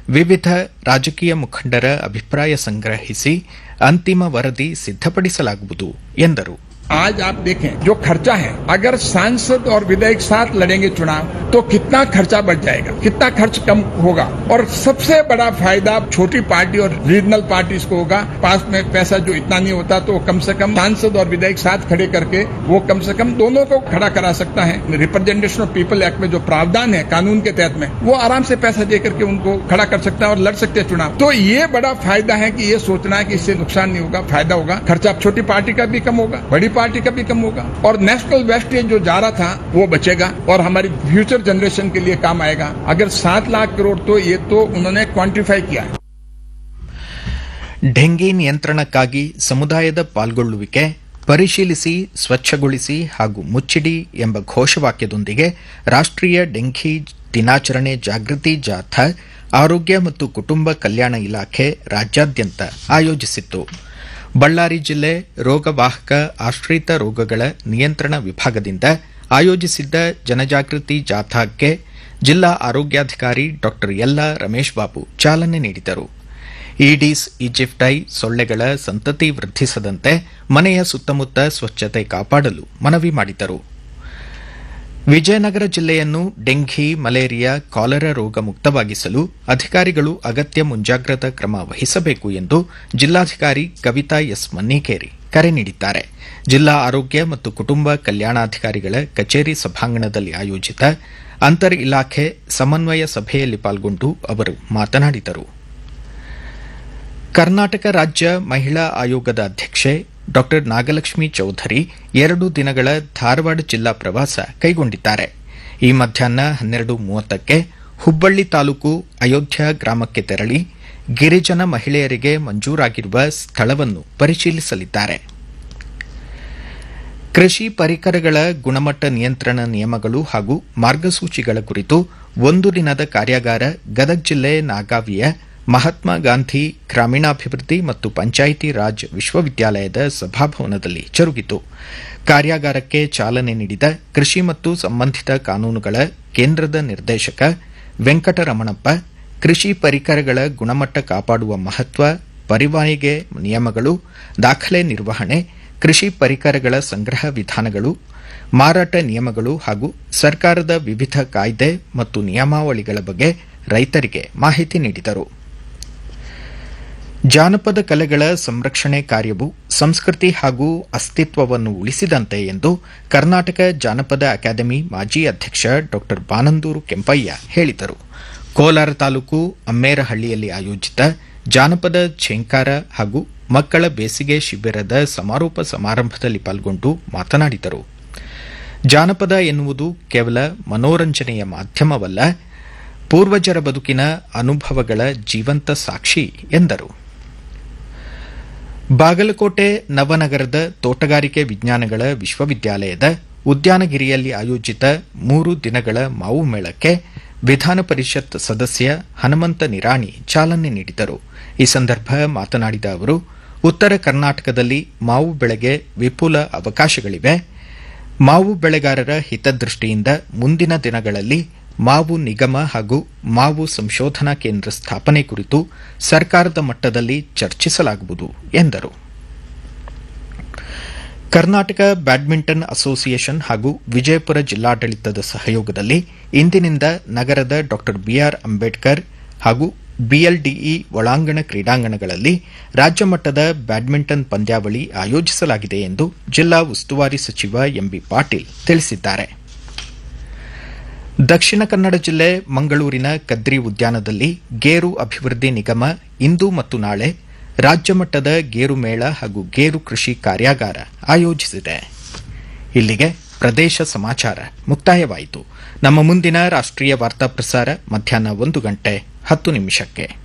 ವಿವಿಧ ರಾಜಕೀಯ ಮುಖಂಡರ ಅಭಿಪ್ರಾಯ ಸಂಗ್ರಹಿಸಿ ಅಂತಿಮ ವರದಿ ಸಿದ್ದಪಡಿಸಲಾಗುವುದು ಎಂದರು आज आप देखें जो खर्चा है अगर सांसद और विधायक साथ लड़ेंगे चुनाव तो कितना खर्चा बढ़ जाएगा कितना खर्च कम होगा और सबसे बड़ा फायदा छोटी पार्टी और रीजनल पार्टीज को होगा पास में पैसा जो इतना नहीं होता तो कम से कम सांसद और विधायक साथ खड़े करके वो कम से कम दोनों को खड़ा करा सकता है रिप्रेजेंटेशन ऑफ पीपल एक्ट में जो प्रावधान है कानून के तहत में वो आराम से पैसा दे करके उनको खड़ा कर सकता है और लड़ सकते हैं चुनाव तो ये बड़ा फायदा है कि ये सोचना है कि इससे नुकसान नहीं होगा फायदा होगा खर्चा छोटी पार्टी का भी कम होगा बड़ी पार्टी का भी कम होगा और नेशनल वेस्टेज जो जा रहा था वो बचेगा और हमारी फ्यूचर जनरेशन के लिए काम आएगा अगर सात लाख करोड़ तो ये तो उन्होंने क्वांटिफाई किया है ಡೆಂಗಿ ನಿಯಂತ್ರಣಕ್ಕಾಗಿ ಸಮುದಾಯದ ಪಾಲ್ಗೊಳ್ಳುವಿಕೆ ಪರಿಶೀಲಿಸಿ ಸ್ವಚ್ಛಗೊಳಿಸಿ ಹಾಗೂ ಮುಚ್ಚಿಡಿ ಎಂಬ ಘೋಷವಾಕ್ಯದೊಂದಿಗೆ ರಾಷ್ಟ್ರೀಯ ಡೆಂಘಿ ದಿನಾಚರಣೆ ಜಾಗೃತಿ ಜಾಥಾ ಆರೋಗ್ಯ ಮತ್ತು ಕುಟುಂಬ ಕಲ್ಯಾಣ ಇಲಾಖೆ ರಾಜ್ಯಾದ್ಯಂತ ಆಯೋಜಿಸಿತ್ತು ಬಳ್ಳಾರಿ ಜಿಲ್ಲೆ ರೋಗವಾಹಕ ಆಶ್ರಿತ ರೋಗಗಳ ನಿಯಂತ್ರಣ ವಿಭಾಗದಿಂದ ಆಯೋಜಿಸಿದ್ದ ಜನಜಾಗೃತಿ ಜಾಥಾಕ್ಕೆ ಜಿಲ್ಲಾ ಆರೋಗ್ಯಾಧಿಕಾರಿ ಡಾ ಯಲ್ಲಾ ರಮೇಶ್ ಬಾಬು ಚಾಲನೆ ನೀಡಿದರು ಈಡೀಸ್ ಈಜಿಪ್ಟೈ ಸೊಳ್ಳೆಗಳ ಸಂತತಿ ವೃದ್ಧಿಸದಂತೆ ಮನೆಯ ಸುತ್ತಮುತ್ತ ಸ್ವಚ್ಛತೆ ಕಾಪಾಡಲು ಮನವಿ ಮಾಡಿದರು ವಿಜಯನಗರ ಜಿಲ್ಲೆಯನ್ನು ಡೆಂಘಿ ಮಲೇರಿಯಾ ಕಾಲರಾ ರೋಗ ಮುಕ್ತವಾಗಿಸಲು ಅಧಿಕಾರಿಗಳು ಅಗತ್ಯ ಮುಂಜಾಗ್ರತಾ ಕ್ರಮ ವಹಿಸಬೇಕು ಎಂದು ಜಿಲ್ಲಾಧಿಕಾರಿ ಕವಿತಾ ಎಸ್ ಮನ್ನಿಕೇರಿ ಕರೆ ನೀಡಿದ್ದಾರೆ ಜಿಲ್ಲಾ ಆರೋಗ್ಯ ಮತ್ತು ಕುಟುಂಬ ಕಲ್ಯಾಣಾಧಿಕಾರಿಗಳ ಕಚೇರಿ ಸಭಾಂಗಣದಲ್ಲಿ ಆಯೋಜಿತ ಅಂತರ್ ಇಲಾಖೆ ಸಮನ್ವಯ ಸಭೆಯಲ್ಲಿ ಪಾಲ್ಗೊಂಡು ಅವರು ಮಾತನಾಡಿದರು ಕರ್ನಾಟಕ ರಾಜ್ಯ ಮಹಿಳಾ ಆಯೋಗದ ಅಧ್ಯಕ್ಷೆ ಡಾ ನಾಗಲಕ್ಷ್ಮಿ ಚೌಧರಿ ಎರಡು ದಿನಗಳ ಧಾರವಾಡ ಜಿಲ್ಲಾ ಪ್ರವಾಸ ಕೈಗೊಂಡಿದ್ದಾರೆ ಈ ಮಧ್ಯಾಹ್ನ ಹನ್ನೆರಡು ಮೂವತ್ತಕ್ಕೆ ಹುಬ್ಬಳ್ಳಿ ತಾಲೂಕು ಅಯೋಧ್ಯ ಗ್ರಾಮಕ್ಕೆ ತೆರಳಿ ಗಿರಿಜನ ಮಹಿಳೆಯರಿಗೆ ಮಂಜೂರಾಗಿರುವ ಸ್ಥಳವನ್ನು ಪರಿಶೀಲಿಸಲಿದ್ದಾರೆ ಕೃಷಿ ಪರಿಕರಗಳ ಗುಣಮಟ್ಟ ನಿಯಂತ್ರಣ ನಿಯಮಗಳು ಹಾಗೂ ಮಾರ್ಗಸೂಚಿಗಳ ಕುರಿತು ಒಂದು ದಿನದ ಕಾರ್ಯಾಗಾರ ಗದಗ ಜಿಲ್ಲೆ ನಾಗಾವಿಯ ಮಹಾತ್ಮ ಗಾಂಧಿ ಗ್ರಾಮೀಣಾಭಿವೃದ್ಧಿ ಮತ್ತು ಪಂಚಾಯಿತಿ ರಾಜ್ ವಿಶ್ವವಿದ್ಯಾಲಯದ ಸಭಾಭವನದಲ್ಲಿ ಜರುಗಿತು ಕಾರ್ಯಾಗಾರಕ್ಕೆ ಚಾಲನೆ ನೀಡಿದ ಕೃಷಿ ಮತ್ತು ಸಂಬಂಧಿತ ಕಾನೂನುಗಳ ಕೇಂದ್ರದ ನಿರ್ದೇಶಕ ವೆಂಕಟರಮಣಪ್ಪ ಕೃಷಿ ಪರಿಕರಗಳ ಗುಣಮಟ್ಟ ಕಾಪಾಡುವ ಮಹತ್ವ ಪರಿವಾನಿಗೆ ನಿಯಮಗಳು ದಾಖಲೆ ನಿರ್ವಹಣೆ ಕೃಷಿ ಪರಿಕರಗಳ ಸಂಗ್ರಹ ವಿಧಾನಗಳು ಮಾರಾಟ ನಿಯಮಗಳು ಹಾಗೂ ಸರ್ಕಾರದ ವಿವಿಧ ಕಾಯ್ದೆ ಮತ್ತು ನಿಯಮಾವಳಿಗಳ ಬಗ್ಗೆ ರೈತರಿಗೆ ಮಾಹಿತಿ ನೀಡಿದರು ಜಾನಪದ ಕಲೆಗಳ ಸಂರಕ್ಷಣೆ ಕಾರ್ಯವು ಸಂಸ್ಕೃತಿ ಹಾಗೂ ಅಸ್ತಿತ್ವವನ್ನು ಉಳಿಸಿದಂತೆ ಎಂದು ಕರ್ನಾಟಕ ಜಾನಪದ ಅಕಾಡೆಮಿ ಮಾಜಿ ಅಧ್ಯಕ್ಷ ಡಾ ಬಾನಂದೂರು ಕೆಂಪಯ್ಯ ಹೇಳಿದರು ಕೋಲಾರ ತಾಲೂಕು ಅಮ್ಮೇರಹಳ್ಳಿಯಲ್ಲಿ ಆಯೋಜಿತ ಜಾನಪದ ಛೇಂಕಾರ ಹಾಗೂ ಮಕ್ಕಳ ಬೇಸಿಗೆ ಶಿಬಿರದ ಸಮಾರೋಪ ಸಮಾರಂಭದಲ್ಲಿ ಪಾಲ್ಗೊಂಡು ಮಾತನಾಡಿದರು ಜಾನಪದ ಎನ್ನುವುದು ಕೇವಲ ಮನೋರಂಜನೆಯ ಮಾಧ್ಯಮವಲ್ಲ ಪೂರ್ವಜರ ಬದುಕಿನ ಅನುಭವಗಳ ಜೀವಂತ ಸಾಕ್ಷಿ ಎಂದರು ಬಾಗಲಕೋಟೆ ನವನಗರದ ತೋಟಗಾರಿಕೆ ವಿಜ್ಞಾನಗಳ ವಿಶ್ವವಿದ್ಯಾಲಯದ ಉದ್ಯಾನಗಿರಿಯಲ್ಲಿ ಆಯೋಜಿತ ಮೂರು ದಿನಗಳ ಮಾವು ಮೇಳಕ್ಕೆ ವಿಧಾನ ಪರಿಷತ್ ಸದಸ್ಯ ಹನುಮಂತ ನಿರಾಣಿ ಚಾಲನೆ ನೀಡಿದರು ಈ ಸಂದರ್ಭ ಮಾತನಾಡಿದ ಅವರು ಉತ್ತರ ಕರ್ನಾಟಕದಲ್ಲಿ ಮಾವು ಬೆಳೆಗೆ ವಿಪುಲ ಅವಕಾಶಗಳಿವೆ ಮಾವು ಬೆಳೆಗಾರರ ಹಿತದೃಷ್ಟಿಯಿಂದ ಮುಂದಿನ ದಿನಗಳಲ್ಲಿ ಮಾವು ನಿಗಮ ಹಾಗೂ ಮಾವು ಸಂಶೋಧನಾ ಕೇಂದ್ರ ಸ್ಥಾಪನೆ ಕುರಿತು ಸರ್ಕಾರದ ಮಟ್ಟದಲ್ಲಿ ಚರ್ಚಿಸಲಾಗುವುದು ಎಂದರು ಕರ್ನಾಟಕ ಬ್ಯಾಡ್ಮಿಂಟನ್ ಅಸೋಸಿಯೇಷನ್ ಹಾಗೂ ವಿಜಯಪುರ ಜಿಲ್ಲಾಡಳಿತದ ಸಹಯೋಗದಲ್ಲಿ ಇಂದಿನಿಂದ ನಗರದ ಡಾ ಬಿಆರ್ ಅಂಬೇಡ್ಕರ್ ಹಾಗೂ ಬಿಎಲ್ಡಿಇ ಒಳಾಂಗಣ ಕ್ರೀಡಾಂಗಣಗಳಲ್ಲಿ ರಾಜ್ಯ ಮಟ್ಟದ ಬ್ಯಾಡ್ಮಿಂಟನ್ ಪಂದ್ಯಾವಳಿ ಆಯೋಜಿಸಲಾಗಿದೆ ಎಂದು ಜಿಲ್ಲಾ ಉಸ್ತುವಾರಿ ಸಚಿವ ಎಂಬಿ ಪಾಟೀಲ್ ತಿಳಿಸಿದ್ದಾರೆ ದಕ್ಷಿಣ ಕನ್ನಡ ಜಿಲ್ಲೆ ಮಂಗಳೂರಿನ ಕದ್ರಿ ಉದ್ಯಾನದಲ್ಲಿ ಗೇರು ಅಭಿವೃದ್ಧಿ ನಿಗಮ ಇಂದು ಮತ್ತು ನಾಳೆ ರಾಜ್ಯ ಮಟ್ಟದ ಗೇರು ಮೇಳ ಹಾಗೂ ಗೇರು ಕೃಷಿ ಕಾರ್ಯಾಗಾರ ಆಯೋಜಿಸಿದೆ ಇಲ್ಲಿಗೆ ಪ್ರದೇಶ ಸಮಾಚಾರ ಮುಕ್ತಾಯವಾಯಿತು ನಮ್ಮ ಮುಂದಿನ ರಾಷ್ಟ್ರೀಯ ವಾರ್ತಾ ಪ್ರಸಾರ ಮಧ್ಯಾಹ್ನ ಒಂದು ಗಂಟೆ ಹತ್ತು ನಿಮಿಷಕ್ಕೆ